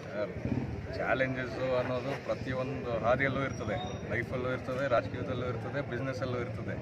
sir challenges ಅನ್ನೋದು ಪ್ರತಿಯೊಂದು ಹಾದಿಯಲ್ಲೂ ಇರ್ತದೆ ಲೈಫಲ್ಲೂ ಇರ್ತದೆ ರಾಜಕೀಯದಲ್ಲೂ ಇರ್ತದೆ ಬಿಸ್ನೆಸ್ಸಲ್ಲೂ ಇರ್ತದೆ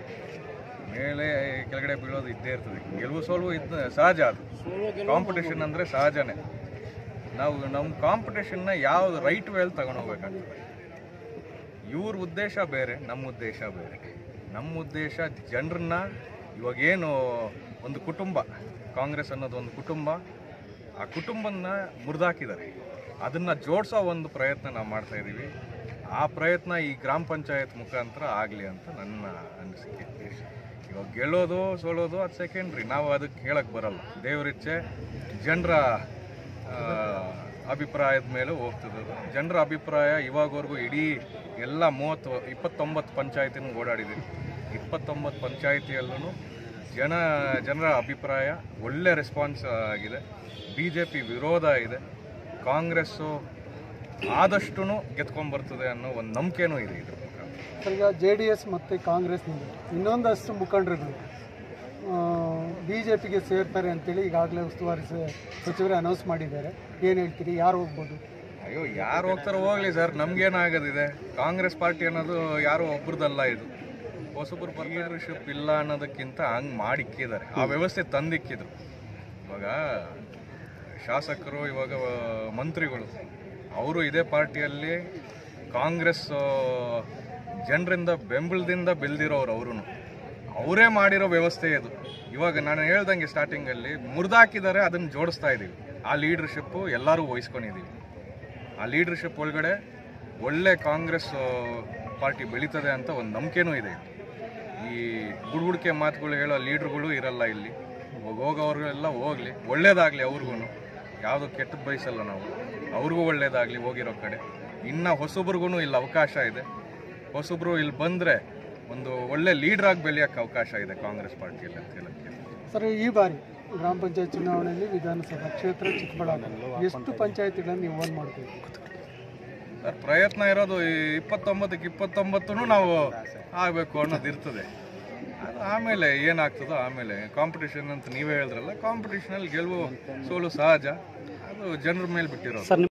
ಮೇಲೆ ಕೆಳಗಡೆ ಬೀಳೋದು ಇದ್ದೇ ಇರ್ತದೆ ಗೆಲುವು ಸೋಲುವು ಇದ್ದ ಸಹಜ ಅದು ಕಾಂಪಿಟೇಷನ್ ಅಂದರೆ ಸಹಜನೇ ನಾವು ನಮ್ಮ ಕಾಂಪಿಟೇಷನ್ನ ಯಾವ್ದು ರೈಟ್ ವೇಲ್ ತಗೊಂಡೋಗ್ಬೇಕಾಗ್ತದೆ ಇವ್ರ ಉದ್ದೇಶ ಬೇರೆ ನಮ್ಮ ಉದ್ದೇಶ ಬೇರೆ ನಮ್ಮ ಉದ್ದೇಶ ಜನರನ್ನ ಇವಾಗೇನು ಒಂದು ಕುಟುಂಬ ಕಾಂಗ್ರೆಸ್ ಅನ್ನೋದು ಒಂದು ಕುಟುಂಬ ಆ ಕುಟುಂಬನ ಮುರಿದಾಕಿದ್ದಾರೆ ಅದನ್ನು ಜೋಡಿಸೋ ಒಂದು ಪ್ರಯತ್ನ ನಾವು ಮಾಡ್ತಾ ಇದ್ದೀವಿ ಆ ಪ್ರಯತ್ನ ಈ ಗ್ರಾಮ ಪಂಚಾಯತ್ ಮುಖಾಂತರ ಆಗಲಿ ಅಂತ ನನ್ನ ಅನಿಸಿಕೆ ಇವಾಗ ಗೆಲ್ಲೋದು ಸೋಲೋದು ಅದು ಸೆಕೆಂಡ್ರಿ ನಾವು ಅದಕ್ಕೆ ಹೇಳಕ್ಕೆ ಬರಲ್ಲ ದೇವರಿಚ್ಛೆ ಜನರ ಅಭಿಪ್ರಾಯದ ಮೇಲೆ ಹೋಗ್ತದೆ ಜನರ ಅಭಿಪ್ರಾಯ ಇವಾಗವರೆಗೂ ಇಡೀ ಎಲ್ಲ ಮೂವತ್ತು ಇಪ್ಪತ್ತೊಂಬತ್ತು ಪಂಚಾಯತಿನೂ ಓಡಾಡಿದ್ದೀವಿ ಇಪ್ಪತ್ತೊಂಬತ್ತು ಪಂಚಾಯತಿಯಲ್ಲೂ ಜನ ಜನರ ಅಭಿಪ್ರಾಯ ಒಳ್ಳೆ ರೆಸ್ಪಾನ್ಸ್ ಆಗಿದೆ ಬಿ ಜೆ ಪಿ ವಿರೋಧ ಇದೆ ಕಾಂಗ್ರೆಸ್ಸು ಆದಷ್ಟು ಗೆದ್ಕೊಂಬರ್ತದೆ ಅನ್ನೋ ಒಂದು ನಂಬಿಕೆನೂ ಇದೆ ಇದ್ರ ಮುಖಾಂತರ ಸರ್ ಈಗ ಜೆ ಡಿ ಎಸ್ ಮತ್ತು ಕಾಂಗ್ರೆಸ್ನಿಂದ ಇನ್ನೊಂದಷ್ಟು ಮುಖಂಡರುಗಳು ಬಿ ಜೆ ಪಿಗೆ ಸೇರ್ತಾರೆ ಅಂತೇಳಿ ಈಗಾಗಲೇ ಉಸ್ತುವಾರಿ ಸ- ಸಚಿವರೇ ಅನೌನ್ಸ್ ಮಾಡಿದ್ದಾರೆ ಏನು ಹೇಳ್ತೀರಿ ಯಾರು ಹೋಗ್ಬೋದು ಅಯ್ಯೋ ಯಾರು ಹೋಗ್ತಾರೋ ಹೋಗ್ಲಿ ಸರ್ ನಮ್ಗೇನಾಗೋದಿದೆ ಕಾಂಗ್ರೆಸ್ ಪಾರ್ಟಿ ಅನ್ನೋದು ಯಾರೋ ಒಬ್ರದಲ್ಲ ಇದು ಹೊಸಬ್ರು ಲೀಡರ್ಶಿಪ್ ಇಲ್ಲ ಅನ್ನೋದಕ್ಕಿಂತ ಹಂಗೆ ಮಾಡಿಕ್ಕಿದ್ದಾರೆ ಆ ವ್ಯವಸ್ಥೆ ತಂದಿಕ್ಕಿದ್ರು ಇವಾಗ ಶಾಸಕರು ಇವಾಗ ಆ, ಮಂತ್ರಿಗಳು ಅವರು ಇದೇ ಪಾರ್ಟಿಯಲ್ಲಿ ಕಾಂಗ್ರೆಸ್ ಜನರಿಂದ ಬೆಂಬಲದಿಂದ ಬೆಳೆದಿರೋರು ಅವರು ಅವರೇ ಮಾಡಿರೋ ವ್ಯವಸ್ಥೆ ಇದು ಇವಾಗ ನಾನು ಹೇಳ್ದಂಗೆ ಸ್ಟಾರ್ಟಿಂಗಲ್ಲಿ ಮುರಿದಾಕಿದ್ದಾರೆ ಅದನ್ನು ಜೋಡಿಸ್ತಾ ಇದ್ದೀವಿ ಆ ಲೀಡರ್ಶಿಪ್ಪು ಎಲ್ಲರೂ ವಹಿಸ್ಕೊಂಡಿದ್ದೀವಿ ಆ ಲೀಡರ್ಶಿಪ್ ಒಳಗಡೆ ಒಳ್ಳೆ ಕಾಂಗ್ರೆಸ್ ಪಾರ್ಟಿ ಬೆಳೀತದೆ ಅಂತ ಒಂದು ನಂಬಿಕೆನೂ ಇದೆ ಈ ಬುಡ್ಬುಡಿಕೆ ಮಾತುಗಳು ಹೇಳೋ ಲೀಡ್ರುಗಳು ಇರಲ್ಲ ಇಲ್ಲಿ ಇವಾಗ ಹೋಗೋವ್ರಿಗೆಲ್ಲ ಹೋಗ್ಲಿ ಒಳ್ಳೇದಾಗಲಿ ಅವ್ರಿಗೂ ಯಾವುದು ಕೆಟ್ಟದ್ದು ಬಯಸಲ್ಲ ನಾವು ಅವ್ರಿಗೂ ಒಳ್ಳೇದಾಗಲಿ ಹೋಗಿರೋ ಕಡೆ ಇನ್ನು ಹೊಸಬ್ರಿಗೂ ಇಲ್ಲಿ ಅವಕಾಶ ಇದೆ ಹೊಸಬ್ರು ಇಲ್ಲಿ ಬಂದರೆ ಒಂದು ಒಳ್ಳೆ ಲೀಡ್ರಾಗಿ ಬೆಳೆಯೋಕ್ಕೆ ಅವಕಾಶ ಇದೆ ಕಾಂಗ್ರೆಸ್ ಪಾರ್ಟಿಯಲ್ಲಿ ಅಂತ ಹೇಳಕ್ಕೆ ಸರ್ ಈ ಬಾರಿ ಗ್ರಾಮ ಪಂಚಾಯತ್ ಚುನಾವಣೆಯಲ್ಲಿ ವಿಧಾನಸಭಾ ಕ್ಷೇತ್ರ ಚಿಕ್ಕಬಳ್ಳಾಪುರ ಎಷ್ಟು ಪಂಚಾಯತಿಗಳನ್ನು ನೀವು ಓನ್ ಮಾಡ್ತೀವಿ ಸರ್ ಪ್ರಯತ್ನ ಇರೋದು ಈ ಇಪ್ಪತ್ತೊಂಬತ್ತಕ್ಕೆ ಇಪ್ಪತ್ತೊಂಬತ್ತು ನಾವು ಆಗಬೇಕು ಅನ್ನೋದು ಇರ್ತದೆ ಅದು ಆಮೇಲೆ ಏನಾಗ್ತದೋ ಆಮೇಲೆ ಕಾಂಪಿಟೇಷನ್ ಅಂತ ನೀವೇ ಹೇಳಿದ್ರಲ್ಲ ಕಾಂಪಿಟೇಷನಲ್ಲಿ ಗೆಲುವು ಸೋಲು ಸಹಜ ಅದು ಜನರ ಮೇಲೆ ಬಿಟ್ಟಿರೋದು